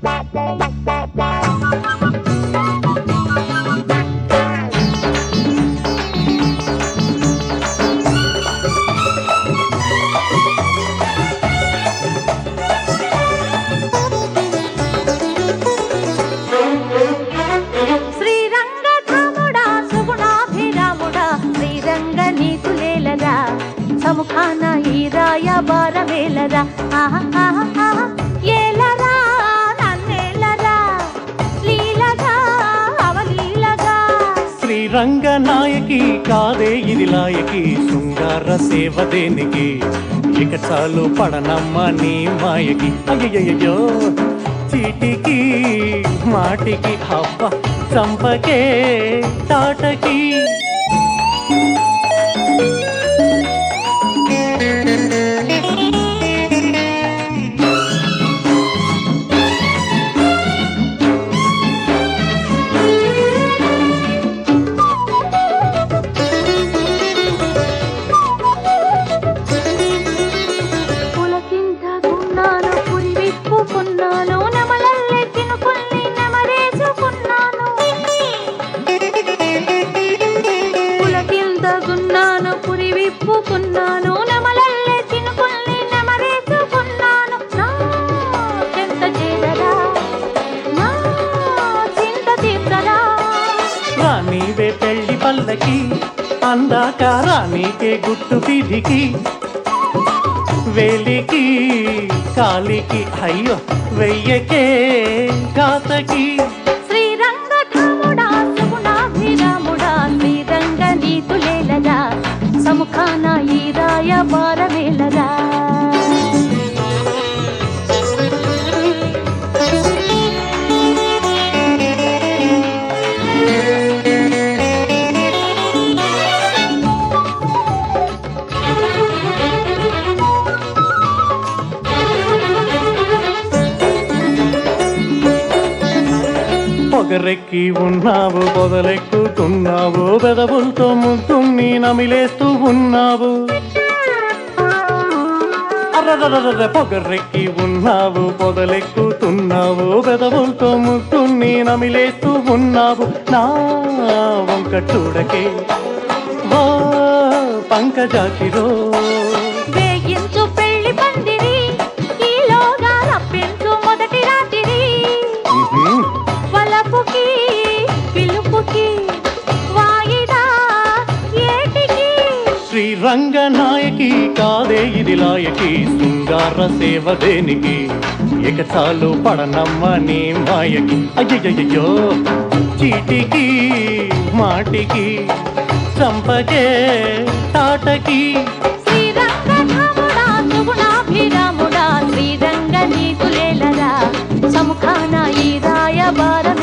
శ్రీరంగధాముడా సుగుణాభిరాముడా శ్రీరంగ నీతులేలరా సముఖాన ఈ రాయ బారమేలరా ఆహా ఆహా ఆహా ఏలరా నన్నేలరా లీలగా అవలీలగా శ్రీరంగ నాయకి కాదే ఇది లాయకి శృంగార సేవ దేనికి ఇక చాలు పడనమ్మ నీ మాయకి అయ్యయ్యో చీటికి మాటికి హబ్బ చంపకే తాటకి పులకింతకున్నాను పురి విప్పుకున్నాను నెమలల్లే చినుకుల్ని నెమరేసుకున్నాను పులకింతకున్నాను పురి విప్పుకున్నాను నెమలల్లే చినుకుల్ని నెమరేసుకున్నాను నా చెంత చేరరా నా చింత తీర్చరా రానీవే పెళ్లి పల్లకి అందాక రానీకే గుట్టు వీధికి వేలికి కాలికి అయ్యో వెయ్యకే కాతకి శ్రీరంగధాముడా సుగుణాభిరాముడా శ్రీరంగ నీతులేలరా సముఖాన ఈ రాయ బారవేలరా పొగరెక్కి ఉన్నావు పొదలెక్కుతున్నావు పెదవులతో ముద్దుని నమిలేస్తూ ఉన్నావు అర్రర్రర్ర పొగరెక్కి ఉన్నావు పొదలెక్కుతున్నావు పెదవులతో ముద్దుని నమిలేస్తూ ఉన్నావు నా వంక చూడకే వా పంకజాకిరో వేయించు పెళ్లి పందిరి ఈలోగా రప్పించు మొదటి రాత్రి వలపుకి పిలుపుకి వాయిదా ఏటికి శ్రీరంగ నాయకి కాదే ఇది లాయకి శృంగార సేవ దేనికి ఇక చాలు పడనమ్మ నీ మాయకి అయ్యయ్యో చీటికి మాటికి చంపకే తాటకి శ్రీరంగధాముడా సుగుణాభిరాముడా శ్రీరంగ నీతులేలరా సముఖాన ఈ రాయ బారమే